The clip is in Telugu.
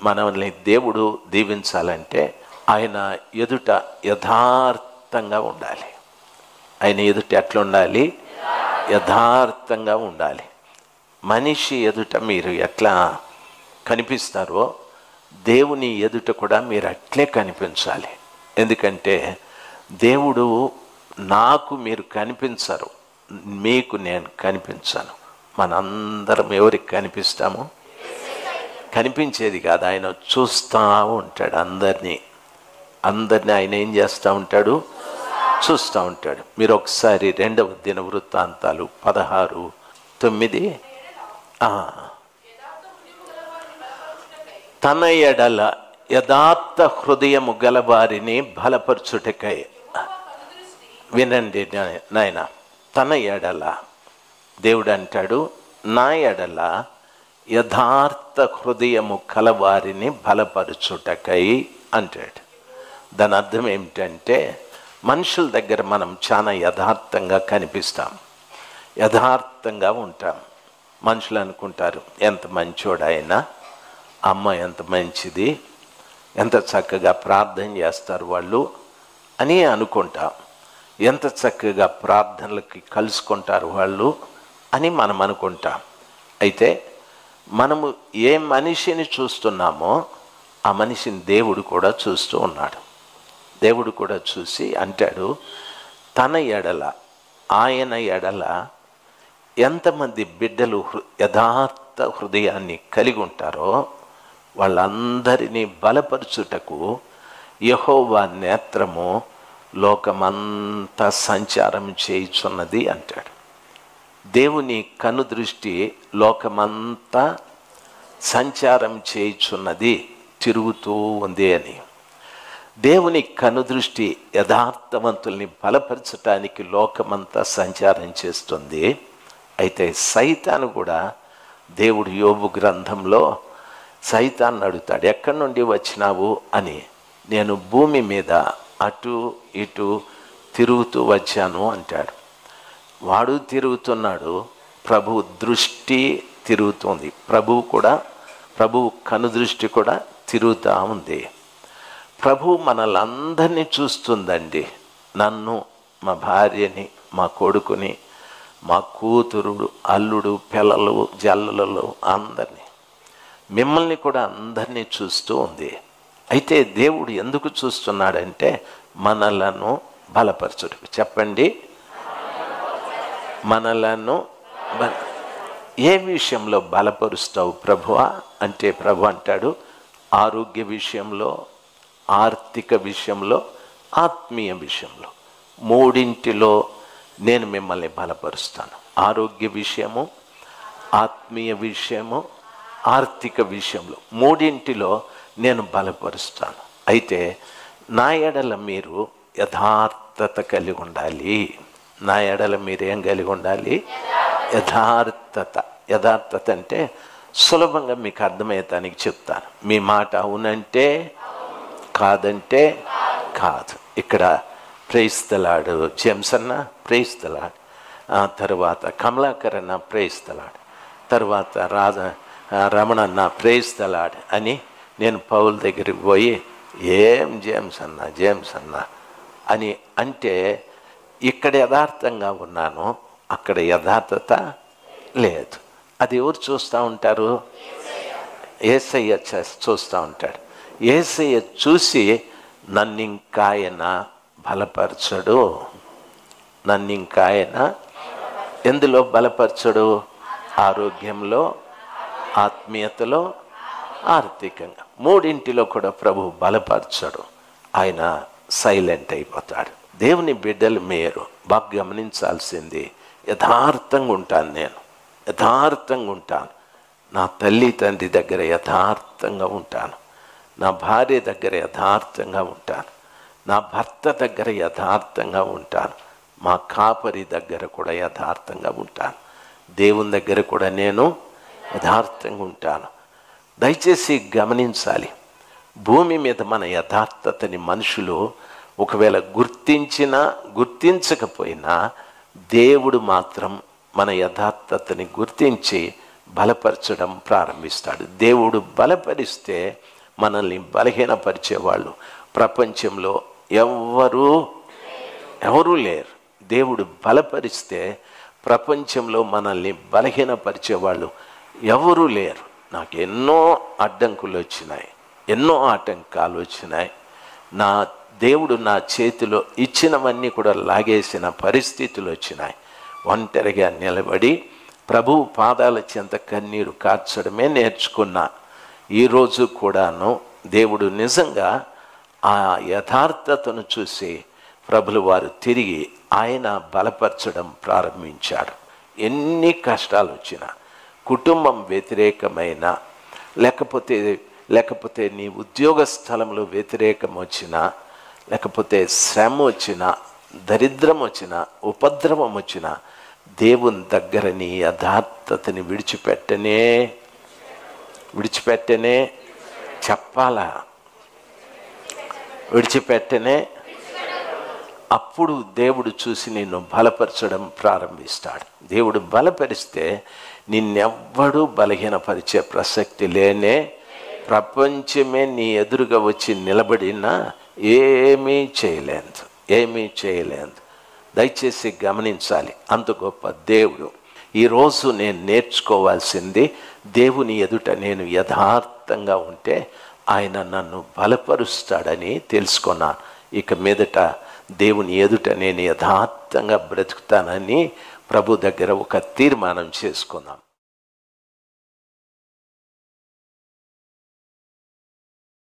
మనల్ని దేవుడు దీవించాలంటే ఆయన ఎదుట యథార్థంగా ఉండాలి ఆయన ఎదుట ఎట్లా ఉండాలి యథార్థంగా ఉండాలి మనిషి ఎదుట మీరు ఎట్లా కనిపిస్తారో దేవుని ఎదుట కూడా మీరు అట్లే కనిపించాలి ఎందుకంటే దేవుడు నాకు మీరు కనిపించరు మీకు నేను కనిపించాను మనందరం ఎవరికి కనిపిస్తాము కనిపించేది కాదు ఆయన చూస్తూ ఉంటాడు అందరినీ అందరినీ ఆయన ఏం చేస్తూ ఉంటాడు చూస్తూ ఉంటాడు మీరు ఒకసారి రెండవ దిన వృత్తాంతాలు పదహారు తొమ్మిది ఆ. తన ఎడల యథార్థ హృదయము గలవారిని బలపరచుటకై వినండి నాయ- నాయన తన ఎడల దేవుడు అంటాడు నా ఎడల యథార్థ హృదయము కలవారిని బలపరచుటకై అంటాడు దాని అర్థం ఏమిటంటే మనుషుల దగ్గర మనం చాలా యథార్థంగా కనిపిస్తాం యథార్థంగా ఉంటాం మనుషులు అనుకుంటారు ఎంత మంచోడు ఆయన అమ్మ ఎంత మంచిది ఎంత చక్కగా ప్రార్థన చేస్తారు వాళ్ళు అని అనుకుంటాం ఎంత చక్కగా ప్రార్థనలకి కలుసుకుంటారు వాళ్ళు అని మనం అనుకుంటాం అయితే మనము ఏ మనిషిని చూస్తున్నామో ఆ మనిషిని దేవుడు కూడా చూస్తూ ఉన్నాడు దేవుడు కూడా చూసి అంటాడు తన ఎడల ఆయన ఎడల ఎంతమంది బిడ్డలు హృ- యథార్థ హృదయాన్ని కలిగి ఉంటారో వాళ్ళందరినీ బలపరచుటకు యహోవా నేత్రము లోకమంతా సంచారం చేయుచున్నది అంటాడు దేవుని కనుదృష్టి లోకమంతా సంచారం చేయుచున్నది తిరుగుతూ ఉంది అని దేవుని కనుదృష్టి యథార్థవంతుల్ని బలపరచటానికి లోకమంతా సంచారం చేస్తుంది అయితే సైతాను కూడా దేవుడు యోబు గ్రంథంలో సైతాన్ని అడుగుతాడు ఎక్కడి నుండి వచ్చినావు అని నేను భూమి మీద అటు ఇటు తిరుగుతూ వచ్చాను అంటాడు వాడు తిరుగుతున్నాడు ప్రభు దృష్టి తిరుగుతుంది ప్రభువు కూడా ప్రభు కనుదృష్టి కూడా తిరుగుతూ ఉంది ప్రభు మనలందరినీ చూస్తుందండి నన్ను మా భార్యని మా కొడుకుని మా కూతురు అల్లుడు పిల్లలు జల్లలు అందరినీ మిమ్మల్ని కూడా అందరినీ చూస్తూ ఉంది అయితే దేవుడు ఎందుకు చూస్తున్నాడంటే మనలను బలపరచుడు చెప్పండి మనలను బల ఏ విషయంలో బలపరుస్తావు ప్రభువా అంటే ప్రభు అంటాడు ఆరోగ్య విషయంలో ఆర్థిక విషయంలో ఆత్మీయ విషయంలో మూడింటిలో నేను మిమ్మల్ని బలపరుస్తాను ఆరోగ్య విషయము ఆత్మీయ విషయము ఆర్థిక విషయంలో మూడింటిలో నేను బలపరుస్తాను అయితే నా ఎడల మీరు యథార్థత కలిగి ఉండాలి నా ఎడల మీరు ఏం కలిగి ఉండాలి యథార్థత యథార్థత అంటే సులభంగా మీకు అర్థమయ్యేదానికి చెప్తాను మీ మాట అవునంటే కాదంటే కాదు ఇక్కడ ప్రేస్తలాడు జేమ్స్ అన్న ప్రేస్తలాడు ఆ తర్వాత కమలాకర్ అన్న ప్రేస్తలాడు తర్వాత రాజ ఆ, రమణన్న ప్రేస్తలాడు అని నేను పౌల్ దగ్గరికి పోయి ఏం జేమ్స్ అన్న జేమ్స్ అన్న అని అంటే ఇక్కడ యథార్థంగా ఉన్నాను అక్కడ యథార్థత లేదు అది ఎవరు చూస్తూ ఉంటారు ఏసయ్య చే- చూస్తూ ఉంటాడు ఏసయ్య చూసి నన్ను ఇంకా ఆయన బలపరచడు నన్ను ఇంకా ఆయన ఎందులో బలపరచడు ఆరోగ్యంలో ఆత్మీయతలో ఆర్థికంగా మూడింటిలో కూడా ప్రభు బలపరచడు ఆయన సైలెంట్ అయిపోతాడు దేవుని బిడ్డలు మీరు బాగా గమనించాల్సింది యథార్థంగా ఉంటాను నేను యథార్థంగా ఉంటాను నా తల్లి తండ్రి దగ్గర యథార్థంగా ఉంటాను నా భార్య దగ్గర యథార్థంగా ఉంటాను నా భర్త దగ్గర యథార్థంగా ఉంటాను మా కాపరి దగ్గర కూడా యథార్థంగా ఉంటాను దేవుని దగ్గర కూడా నేను యథార్థంగా ఉంటాను దయచేసి గమనించాలి భూమి మీద మన యథార్థతని మనుషులు ఒకవేళ గుర్తించినా గుర్తించకపోయినా దేవుడు మాత్రం మన యథార్థతని గుర్తించి బలపరచడం ప్రారంభిస్తాడు దేవుడు బలపరిస్తే మనల్ని బలహీనపరిచేవాళ్ళు ప్రపంచంలో ఎవ్వరూ ఎవరూ లేరు దేవుడు బలపరిస్తే ప్రపంచంలో మనల్ని బలహీనపరిచేవాళ్ళు ఎవరూ లేరు నాకు ఎన్నో అడ్డంకులు వచ్చినాయి ఎన్నో ఆటంకాలు వచ్చినాయి నా దేవుడు నా చేతిలో ఇచ్చినవన్నీ కూడా లాగేసిన పరిస్థితులు వచ్చినాయి ఒంటరిగా నిలబడి ప్రభు పాదాల చెంత కన్నీరు కార్చడమే నేర్చుకున్నా ఈరోజు కూడాను దేవుడు నిజంగా ఆ యథార్థతను చూసి ప్రభులు వారు తిరిగి ఆయన బలపరచడం ప్రారంభించాడు ఎన్ని కష్టాలు వచ్చినా కుటుంబం వ్యతిరేకమైన లేకపోతే లేకపోతే నీ ఉద్యోగ స్థలంలో వ్యతిరేకం వచ్చినా లేకపోతే శ్రమ వచ్చినా దరిద్రం వచ్చినా ఉపద్రవం వచ్చినా దేవుని దగ్గర నీ యథార్థతని విడిచిపెట్టనే విడిచిపెట్టనే చెప్పాలా విడిచిపెట్టనే అప్పుడు దేవుడు చూసి నిన్ను బలపరచడం ప్రారంభిస్తాడు దేవుడు బలపరిస్తే నిన్నెవ్వడూ బలహీనపరిచే ప్రసక్తి లేనే ప్రపంచమే నీ ఎదురుగా వచ్చి నిలబడినా ఏమీ చేయలేదు ఏమీ చేయలేదు దయచేసి గమనించాలి అంత గొప్ప దేవుడు ఈరోజు నేను నేర్చుకోవాల్సింది దేవుని ఎదుట నేను యథార్థంగా ఉంటే ఆయన నన్ను బలపరుస్తాడని తెలుసుకున్నాను ఇక మీదట దేవుని ఎదుట నేను యథార్థంగా బ్రతుకుతానని ప్రభు దగ్గర ఒక తీర్మానం చేసుకున్నాం